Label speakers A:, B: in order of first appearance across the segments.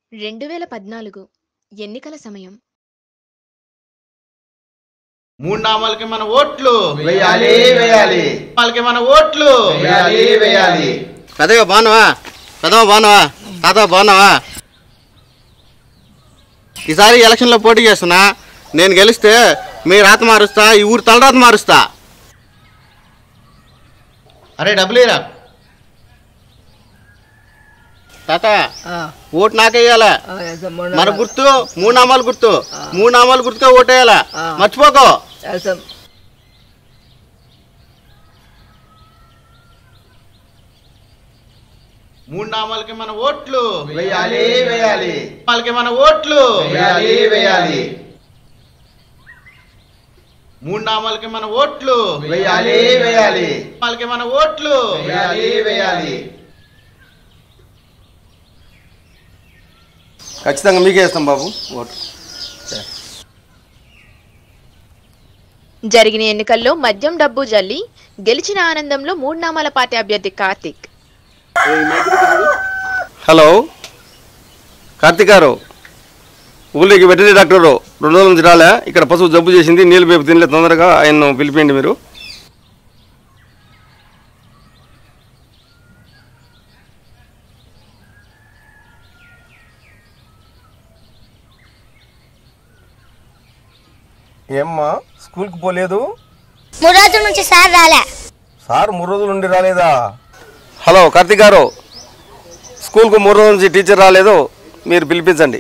A: రెండు వేల పద్నాలుగు ఎన్నికల సమయం
B: మూడు నామాలకి మన ఓట్లు
C: వేయాలి వేయాలి
B: నామాలకి మన ఓట్లు
C: వేయాలి వేయాలి
D: పెద్దగా బాగున్నావా పెద్దవా బాగున్నావా తాత బాగున్నావా ఈసారి ఎలక్షన్లో పోటీ చేస్తున్నా నేను గెలిస్తే మీ రాత మారుస్తా ఈ ఊరు తలరాత మారుస్తా
B: అరే డబ్బులేరా
D: తాత ఓటు నాకేయాలా మన గుర్తు మూడు నామాలు గుర్తు మూడు నామాలు గుర్తుగా ఓటేయాలా మర్చిపోకో
B: మూడు నామాలకి మన ఓట్లు
C: వేయాలి వేయాలి
B: నామాలకి మన ఓట్లు
C: వేయాలి వేయాలి
B: మూడు నామాలకి మన ఓట్లు
C: వేయాలి వేయాలి
B: నామాలకి మన ఓట్లు
C: వేయాలి వేయాలి
D: ఖచ్చితంగా మీకే ఇస్తాం బాబు ఓటు
A: జరిగిన ఎన్నికల్లో మద్యం డబ్బు జల్లి గెలిచిన ఆనందంలో మూడు నామాల పార్టీ అభ్యర్థి కార్తిక్
D: హలో కార్తిక్ గారు ఊళ్ళోకి వెటరీ డాక్టరు రెండు రోజుల నుంచి రాలే ఇక్కడ పశువు జబ్బు చేసింది నీళ్ళు పేపు తినలే తొందరగా ఆయన పిలిపియండి మీరు
E: ఏమ్మా స్కూల్కి పోలేదు
F: మూడు రోజుల నుంచి సార్ రాలే
E: సార్ మూడు రోజులు నుండి రాలేదా
D: హలో కార్తిక్ గారు స్కూల్కు మూడు రోజుల నుంచి టీచర్ రాలేదు మీరు పిలిపించండి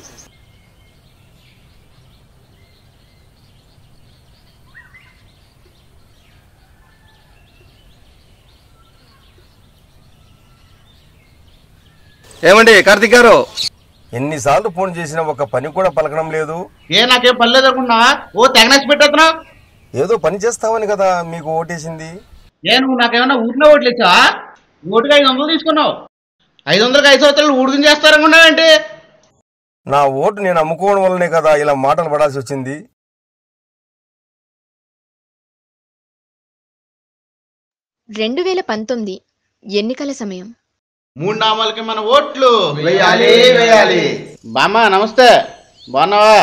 D: ఏమండి కార్తిక్ గారు
E: ఎన్నిసార్లు ఫోన్ చేసినా ఒక పని కూడా పలకడం లేదు
B: ఏ నాకేం పర్లేదు అనుకున్నా ఓ తెగనేసి పెట్టేస్తున్నావు
E: ఏదో పని చేస్తామని కదా మీకు ఓటేసింది
B: ఏ నువ్వు నాకేమన్నా ఊరిలో ఓట్లు ఇచ్చావా ఓటుకి ఐదు వందలు తీసుకున్నావు ఐదు వందలకి ఐదు సంవత్సరాలు ఊడికం చేస్తారనుకున్నావేంటి
E: నా ఓటు నేను అమ్ముకోవడం వల్లనే కదా ఇలా మాటలు పడాల్సి వచ్చింది
A: రెండు వేల పంతొమ్మిది ఎన్నికల సమయం
B: మూడు నామాలకి మన ఓట్లు
C: వేయాలి వేయాలి
D: బామ్మ నమస్తే బాగున్నావా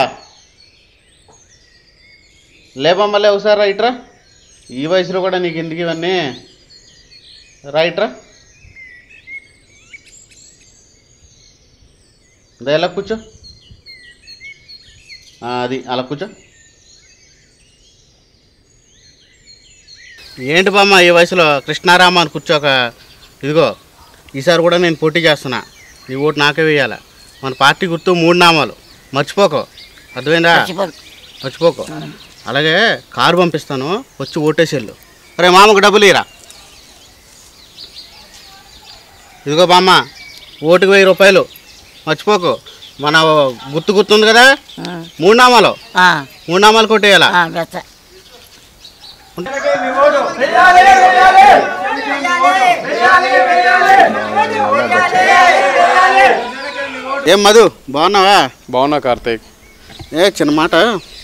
D: లేపమ్మ లే ఒకసారి రైట్రా ఈ వయసులో కూడా నీకు ఎందుకు ఇవన్నీ రైట్రా దా ఇలా కూర్చో ఆ, అది అలా కూర్చో ఏంటి బామ్మ ఈ వయసులో కృష్ణారామ అని కూర్చోక ఇదిగో ఈసారి కూడా నేను పోటీ చేస్తున్నా నీ ఓటు నాకే వేయాలి మన పార్టీ గుర్తు మూడు నామాలు మర్చిపోకో అర్థమైందా మర్చిపోకో అలాగే కారు పంపిస్తాను వచ్చి ఓటేసేళ్ళు రే మామకు డబ్బులు ఇరా ఇదిగో బామ్మ ఓటుకు వెయ్యి రూపాయలు మర్చిపోకు మన గుర్తు గుర్తుంది కదా మూడు నామాలు మూడు నామాలు కొట్టేయాలా ఏం మధు బాగున్నావా
G: బాగున్నా కార్తీక్
D: ఏ చిన్న మాట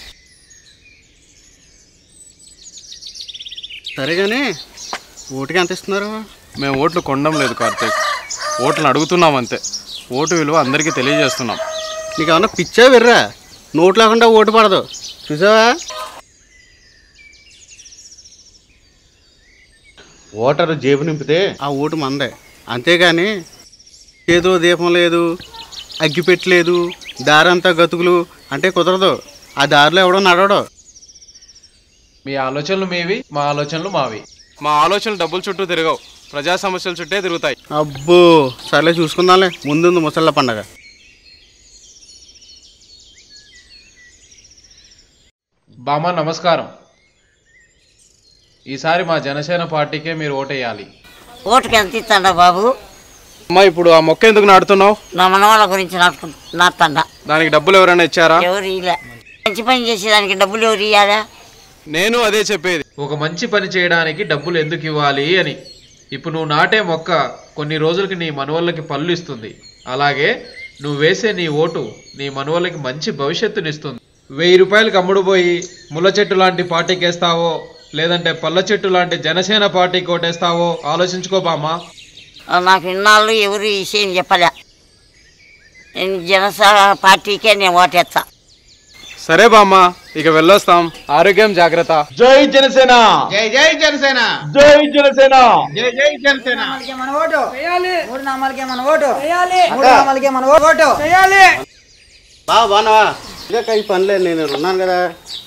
D: సరే కానీ ఓటుకి ఎంత ఇస్తున్నారు
G: మేము ఓట్లు కొనడం లేదు కార్తీక్ ఓట్లను అడుగుతున్నాం అంతే ఓటు విలువ అందరికీ తెలియజేస్తున్నాం
D: నీకు ఏమన్నా పిచ్చా వెర్రా నోటు లేకుండా ఓటు పడదు చూసావా ఓటరు జేబు నింపితే ఆ ఓటు మందే అంతేగాని చేతిలో దీపం లేదు అగ్గిపెట్టి లేదు దారంతా గతుకులు అంటే కుదరదు ఆ దారిలో ఎవడో నడవడు
H: మీ ఆలోచనలు మీవి మా ఆలోచనలు మావి
G: మా ఆలోచనలు డబ్బుల చుట్టూ తిరగవు ప్రజా సమస్యల చుట్టే తిరుగుతాయి
D: అబ్బో సర్లే చూసుకుందాంలే ముందుంది ముసళ్ళ పండగ
H: బామ్మ నమస్కారం ఈసారి మా జనసేన పార్టీకే మీరు ఓటేయాలి
I: ఓటుకి ఎంత ఇస్తాడా బాబు
G: అమ్మా ఇప్పుడు ఆ మొక్క ఎందుకు నాటుతున్నావు
I: నా మనవాళ్ళ గురించి నాకు నాతండా
G: దానికి డబ్బులు ఎవరైనా ఇచ్చారా
I: ఎవరు ఇలే మంచి పని చేసేదానికి డబ్బులు ఎవరు ఇయ్యాలా
G: నేను అదే చెప్పేది
H: ఒక మంచి పని చేయడానికి డబ్బులు ఎందుకు ఇవ్వాలి అని ఇప్పుడు నువ్వు నాటే మొక్క కొన్ని రోజులకి నీ మనవళ్ళకి పళ్ళు ఇస్తుంది అలాగే నువ్వు వేసే నీ ఓటు నీ మనవళ్ళకి మంచి భవిష్యత్తునిస్తుంది వెయ్యి రూపాయలకి అమ్ముడు పోయి ముళ్ళ చెట్టు లాంటి పార్టీకి వేస్తావో లేదంటే పళ్ళ చెట్టు లాంటి జనసేన పార్టీకి ఓటేస్తావో ఆలోచించుకో బామ్మ
I: నాకు ఇన్నాళ్ళు ఎవరు ఈ విషయం చెప్పలే నేను జనసా పార్టీకే నేను ఓటేస్తా
G: సరే బామ్మ ఇక వెళ్ళొస్తాం ఆరోగ్యం జాగ్రత్త
C: జై జనసేన
B: జై జై జనసేన
C: జై జనసేన
B: జై జై జనసేన
J: మన ఓటు మూడు నామాలకే మన ఓటు మూడు నామాలకే మన ఓటు
D: బా బానవా ఇంకా ఈ పనిలే నేను ఉన్నాను కదా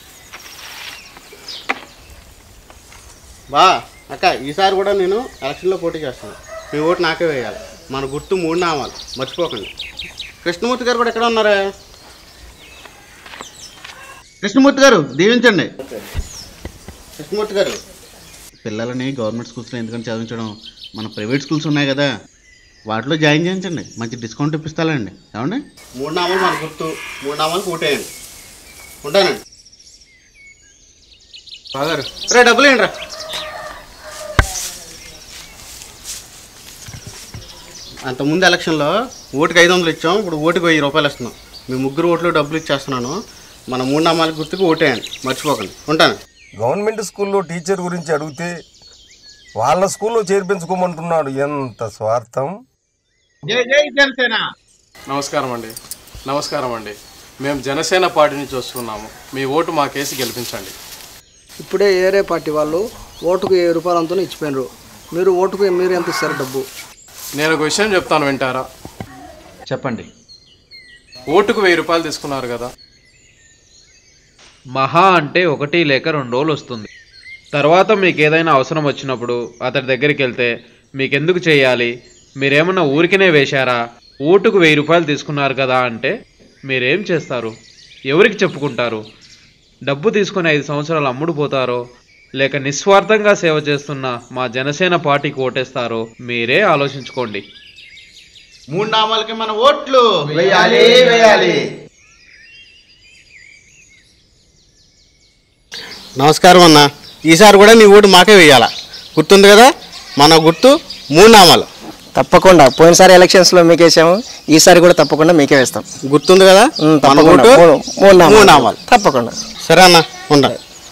D: బా అక్క ఈసారి కూడా నేను ఎలక్షన్లో పోటీ చేస్తాను మీ ఓటు నాకే వేయాలి మన గుర్తు మూడు నామాలు మర్చిపోకండి కృష్ణమూర్తి గారు కూడా ఎక్కడ ఉన్నారా
B: కృష్ణమూర్తి గారు దీవించండి
D: కృష్ణమూర్తి గారు
B: పిల్లలని గవర్నమెంట్ స్కూల్స్లో ఎందుకని చదివించడం మన ప్రైవేట్ స్కూల్స్ ఉన్నాయి కదా వాటిలో జాయిన్ చేయించండి మంచి డిస్కౌంట్ ఇప్పిస్తాలండి ఏమండి
D: మూడు నామాలు మన గుర్తు మూడు నామాలు ఓటేయండి ఉంటానండి బాగారు రే డబ్బులు ఏంట్రా అంతకుముందు ఎలక్షన్లో ఓటుకి ఐదు వందలు ఇచ్చాం ఇప్పుడు ఓటుకి వెయ్యి రూపాయలు ఇస్తున్నాం మీ ముగ్గురు ఓట్లు డబ్బులు ఇచ్చేస్తున్నాను మన మూడు నామాల గుర్తుకు ఓటేయండి మర్చిపోకండి ఉంటాను
E: గవర్నమెంట్ స్కూల్లో టీచర్ గురించి అడిగితే వాళ్ళ స్కూల్లో చేర్పించుకోమంటున్నాడు ఎంత స్వార్థం
B: జై జై జనసేన
G: నమస్కారం అండి నమస్కారం అండి మేము జనసేన పార్టీ నుంచి వస్తున్నాము మీ ఓటు మాకేసి గెలిపించండి
J: ఇప్పుడే ఏరే పార్టీ వాళ్ళు ఓటుకు ఏ రూపాయలంతో ఇచ్చిపోయినారు మీరు ఓటుకు మీరు ఎంత ఇస్తారు డబ్బు
G: నేను ఒక విషయం చెప్తాను వింటారా
H: చెప్పండి
G: ఓటుకు వెయ్యి రూపాయలు తీసుకున్నారు కదా
H: మహా అంటే ఒకటి లేక రెండు రోజులు వస్తుంది తర్వాత మీకు ఏదైనా అవసరం వచ్చినప్పుడు అతడి దగ్గరికి వెళ్తే మీకెందుకు చేయాలి మీరేమన్నా ఊరికినే వేశారా ఓటుకు వెయ్యి రూపాయలు తీసుకున్నారు కదా అంటే మీరేం చేస్తారు ఎవరికి చెప్పుకుంటారు డబ్బు తీసుకొని ఐదు సంవత్సరాలు అమ్ముడు పోతారో లేక నిస్వార్థంగా సేవ చేస్తున్న మా జనసేన పార్టీకి ఓటేస్తారో మీరే ఆలోచించుకోండి
B: మూడు నామాలకి మన ఓట్లు
C: వేయాలి వేయాలి
D: నమస్కారం అన్న ఈసారి కూడా నీ ఓటు మాకే వేయాలా గుర్తుంది కదా మన గుర్తు మూడు నామాలు
J: తప్పకుండా పోయినసారి ఎలక్షన్స్ లో మీకే వేసాము ఈసారి కూడా తప్పకుండా మీకే వేస్తాం
D: గుర్తుంది కదా
J: ఉమ్,
D: మన
J: తప్పకుండా
D: ఓటు
J: మూడు- మూడు నామాలు.
D: మూడు నామాలు
J: తప్పకుండా
D: సరే అన్న ఉండ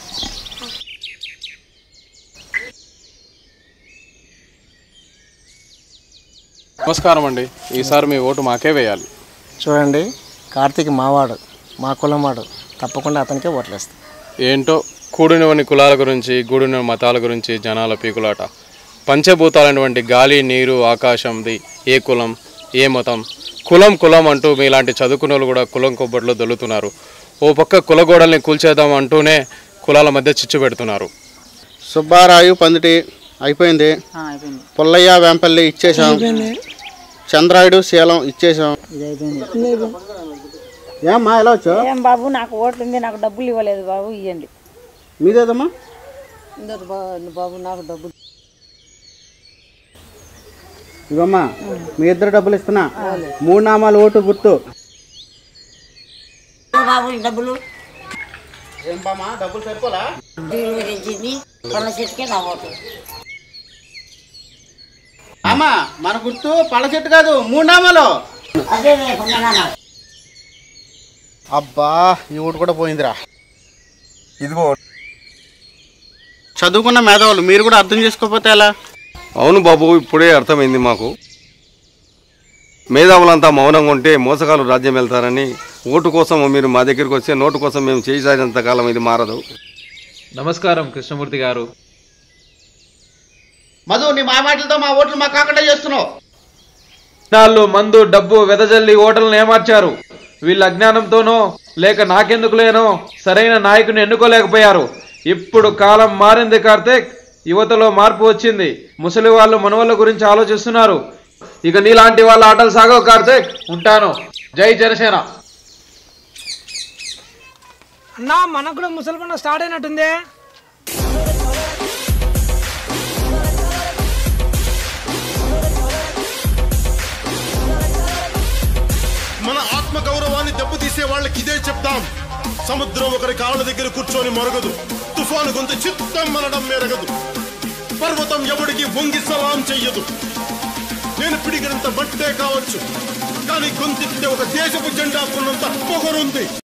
G: నమస్కారం అండి ఈసారి మీ ఓటు మాకే వేయాలి
J: చూడండి కార్తీక్ మావాడు మా కులం వాడు తప్పకుండా అతనికే ఓట్లేస్తాం
G: ఏంటో కూడినవని కులాల గురించి గూడిన మతాల గురించి జనాల పీకులాట పంచభూతాలైనటువంటి గాలి నీరు ఆకాశంది ఏ కులం ఏ మతం కులం కులం అంటూ మీలాంటి చదువుకున్న వాళ్ళు కూడా కులం కొబ్బట్లో దొల్లుతున్నారు ఓ పక్క కులగోడల్ని కూల్చేద్దాం అంటూనే కులాల మధ్య చిచ్చు పెడుతున్నారు
D: సుబ్బారాయు పందిటి అయిపోయింది పుల్లయ్య వేంపల్లి ఇచ్చేసాం చంద్రాయుడు శీలం ఇచ్చేసాం ఏమ్మా ఎలా వచ్చా
K: ఏం బాబు నాకు ఓట్లు ఉంది నాకు డబ్బులు ఇవ్వలేదు బాబు ఇవ్వండి
D: మీదేదమ్మా
K: బాబు నాకు డబ్బులు
D: ఇవమ్మా మీ ఇద్దరు డబ్బులు ఇస్తున్నా మూడు నామాలు ఓటు గుర్తు
I: బాబు ఈ డబ్బులు
D: ఏం బామ్మా డబ్బులు సరిపోలా
I: డీలు తెచ్చింది పళ్ళ చెట్టుకే నా ఓటు
D: అమ్మా మన గుర్తు పళ్ళ చెట్టు కాదు మూడు నామాలు
I: అదే కొన్నాను
D: అబ్బా ఈ ఓటు కూడా పోయిందిరా
E: ఇదిగో
D: చదువుకున్న మేధావులు మీరు కూడా అర్థం చేసుకోకపోతే ఎలా
E: అవును బాబు ఇప్పుడే అర్థమైంది మాకు మేధావులంతా మౌనంగా ఉంటే మోసగాలు రాజ్యం వెళ్తారని ఓటు కోసం మీరు మా దగ్గరికి వస్తే నోటు కోసం మేము చేసేంత కాలం ఇది మారదు
H: నమస్కారం కృష్ణమూర్తి గారు
B: మధు నీ మా మాటలతో మా ఓట్లు మాకు కాకుండా చేస్తున్నావు
H: నాళ్ళు మందు డబ్బు వెదజల్లి ఓటర్లను ఏమార్చారు వీళ్ళ అజ్ఞానంతోనో లేక నాకెందుకులేనో సరైన నాయకుని ఎన్నుకోలేకపోయారు ఇప్పుడు కాలం మారింది కార్తీక్ యువతలో మార్పు వచ్చింది ముసలి వాళ్ళు మనవళ్ళ గురించి ఆలోచిస్తున్నారు ఇక నీలాంటి వాళ్ళ ఆటలు సాగవు కార్తీక్ ఉంటాను జై జనసేన
J: అన్నా మనకు కూడా ముసలి పండుగ స్టార్ట్ అయినట్టుంది
L: మన ఆత్మ గౌరవాన్ని దెబ్బతీసే వాళ్ళకి ఇదే చెప్తాం సముద్రం ఒకరి కాళ్ళ దగ్గర కూర్చొని మొరగదు తుఫాను గొంతు చిత్తం మనడం మెరగదు పర్వతం ఎవడికి వంగి సలాం చెయ్యదు నేను పిడిగినంత బట్టే కావచ్చు కానీ గొంతెత్తితే ఒక దేశపు జెండా కొన్నంత పొగరుంది